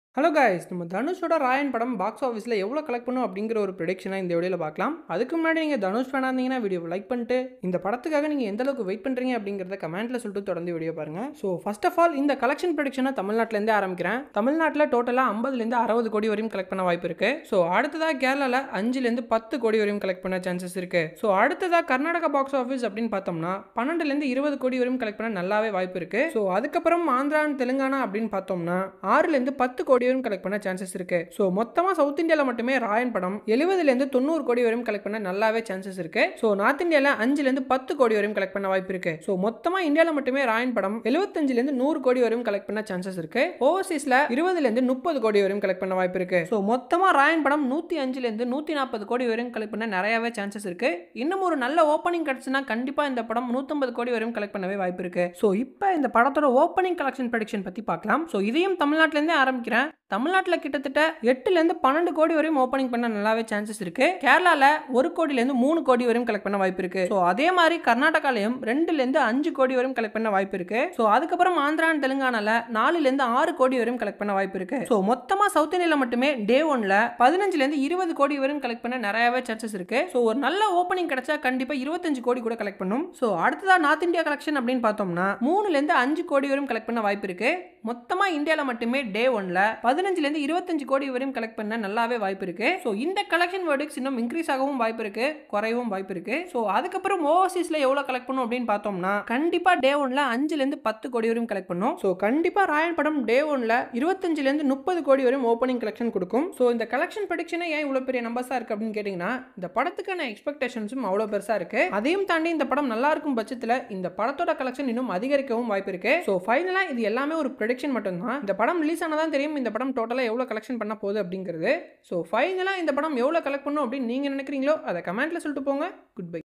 hello guys நம்ம தனுஷோட ராயன் படம் பாக்ஸ் ஆஃபீஸில் எவ்வளோ கலெக்ட் பண்ணும் அப்படிங்கிற ஒரு ப்ரெடிக்ஷனாக இந்த வீடியோவில் பார்க்கலாம் அதுக்கு முன்னாடி நீங்கள் தனுஷ் ஃபேனாக இருந்தீங்கன்னா வீடியோ லைக் பண்ணிட்டு இந்த படத்துக்காக நீங்கள் எந்த அளவுக்கு வெயிட் பண்ணுறீங்க அப்படிங்கிறத கமெண்ட்டில் சொல்லிட்டு தொடர்ந்து வீடியோ பாருங்கள் ஸோ ஃபர்ஸ்ட் ஆஃப் ஆல் இந்த கலெக்ஷன் ப்ரெடிக்ஷனை தமிழ்நாட்டிலேருந்தே ஆரம்பிக்கிறேன் தமிழ்நாட்டில் டோட்டலாக ஐம்பதுலேருந்து அறுபது கோடி வரையும் கலெக்ட் பண்ண வாய்ப்பு இருக்குது ஸோ அடுத்ததாக கேரளாவில் அஞ்சுலேருந்து பத்து கோடி வரையும் கலெக்ட் பண்ண சான்சஸ் இருக்குது ஸோ அடுத்ததாக கர்நாடகா பாக்ஸ் ஆஃபீஸ் அப்படின்னு பார்த்தோம்னா பன்னெண்டுலேருந்து இருபது கோடி வரையும் கலெக்ட் பண்ண நல்லாவே வாய்ப்பு இருக்குது ஸோ அதுக்கப்புறம் ஆந்திரா and தெலுங்கானா அப்படின்னு பார்த்தோம்னா ஆறுலேருந்து பத்து கோடி வரையும் கலெக்ட் பண்ண சான்சஸ் இருக்கு ஸோ மொத்தமாக சவுத் இந்தியாவில் மட்டுமே ராயன் படம் எழுபதுலேருந்து தொண்ணூறு கோடி வரையும் கலெக்ட் பண்ண நல்லாவே சான்சஸ் இருக்கு ஸோ நார்த் இந்தியாவில் அஞ்சுலேருந்து பத்து கோடி வரையும் கலெக்ட் பண்ண வாய்ப்பு இருக்கு ஸோ மொத்தமாக இந்தியாவில் மட்டுமே ராயன் படம் எழுபத்தஞ்சிலேருந்து நூறு கோடி வரையும் கலெக்ட் பண்ண சான்சஸ் இருக்கு ஓவர்சீஸில் இருபதுலேருந்து முப்பது கோடி வரையும் கலெக்ட் பண்ண வாய்ப்பு இருக்கு ஸோ மொத்தமாக ராயன் படம் நூற்றி அஞ்சுலேருந்து நூற்றி நாற்பது கோடி வரையும் கலெக்ட் பண்ண நிறையவே சான்சஸ் இருக்கு இன்னும் ஒரு நல்ல ஓப்பனிங் கிடச்சுன்னா கண்டிப்பாக இந்த படம் நூற்றம்பது கோடி வரையும் கலெக்ட் பண்ணவே வாய்ப்பு இருக்கு ஸோ இப்போ இந்த படத்தோட ஓப்பனிங் கலெக்ஷன் ப்ரெடிக்ஷன் பற்றி பார்க்கலாம் ஸோ இதையும் தமிழ்நாட்டிலேருந்தே ஆரம்பிக்கிறேன் தமிழ்நாட்டில் கிட்டத்தட்ட எட்டுலேருந்து பன்னெண்டு கோடி வரையும் ஓப்பனிங் பண்ண நல்லாவே சான்சஸ் இருக்கு கேரளாவில் ஒரு கோடியிலேருந்து மூணு கோடி வரையும் கலெக்ட் பண்ண வாய்ப்பு இருக்கு ஸோ அதே மாதிரி கர்நாடகாலையும் ரெண்டுலேருந்து அஞ்சு கோடி வரையும் கலெக்ட் பண்ண வாய்ப்பு இருக்கு ஸோ அதுக்கப்புறம் ஆந்திரா and தெலுங்கானால நாலுலேருந்து ஆறு கோடி வரையும் கலெக்ட் பண்ண வாய்ப்பு இருக்கு ஸோ மொத்தமாக சவுத் இந்தியாவில் மட்டுமே டே ஒன்ல பதினஞ்சுலேருந்து இருபது கோடி வரையும் கலெக்ட் பண்ண நிறையவே சான்சஸ் இருக்கு ஸோ ஒரு நல்ல ஓப்பனிங் கிடைச்சா கண்டிப்பாக இருபத்தஞ்சு கோடி கூட கலெக்ட் பண்ணும் ஸோ அடுத்ததா நார்த் இந்தியா கலெக்ஷன் அப்படின்னு பார்த்தோம்னா மூணுலேருந்து அஞ்சு கோடி வரையும் கலெக்ட் பண்ண வாய்ப்பு இருக்கு மொத்தமாக இந்தியாவில் மட்டுமே டே ஒன்ல பதினஞ்சுலேருந்து இருபத்தஞ்சு கோடி வரையும் கலெக்ட் பண்ண நல்லாவே வாய்ப்பு இருக்கு ஸோ இந்த கலெக்ஷன் வேர்டுக்கு இன்னும் இன்க்ரீஸ் ஆகவும் வாய்ப்பு இருக்கு குறையவும் வாய்ப்பு இருக்கு ஸோ அதுக்கப்புறம் ஓவர்சீஸில் எவ்வளோ கலெக்ட் பண்ணும் அப்படின்னு பார்த்தோம்னா கண்டிப்பாக டே ஒன்ல அஞ்சுலேருந்து பத்து கோடி வரையும் கலெக்ட் பண்ணும் ஸோ கண்டிப்பாக ராயன் படம் டே ஒன்ல இருபத்தஞ்சுலேருந்து முப்பது கோடி வரையும் ஓப்பனிங் கலெக்ஷன் கொடுக்கும் ஸோ இந்த கலெக்ஷன் ப்ரடிக்ஷனே ஏன் இவ்வளோ பெரிய நம்பர்ஸாக இருக்குது அப்படின்னு கேட்டிங்கன்னா இந்த படத்துக்கான எக்ஸ்பெக்டேஷன்ஸும் அவ்வளோ பெருசாக இருக்குது அதையும் தாண்டி இந்த படம் நல்லா இருக்கும் பட்சத்தில் இந்த படத்தோட கலெக்ஷன் இன்னும் அதிகரிக்கவும் வாய்ப்பு இருக்கு ஸோ ஃபைனலாக இது எல்லாமே ஒரு ப்ரொடிக்ஷன் மட்டும்தான் இந்த படம் ரிலீஸ் ஆனதான் தெரியும் இந்த படம் டோட்டலாக எவ்வளோ கலெக்ஷன் பண்ண போகுது அப்படிங்கிறது ஸோ ஃபைனலாக இந்த படம் எவ்வளோ கலெக்ட் பண்ணும் அப்படின்னு நீங்கள் நினைக்கிறீங்களோ அதை கமெண்ட்டில் சொல்லிட்டு போங்க குட் பை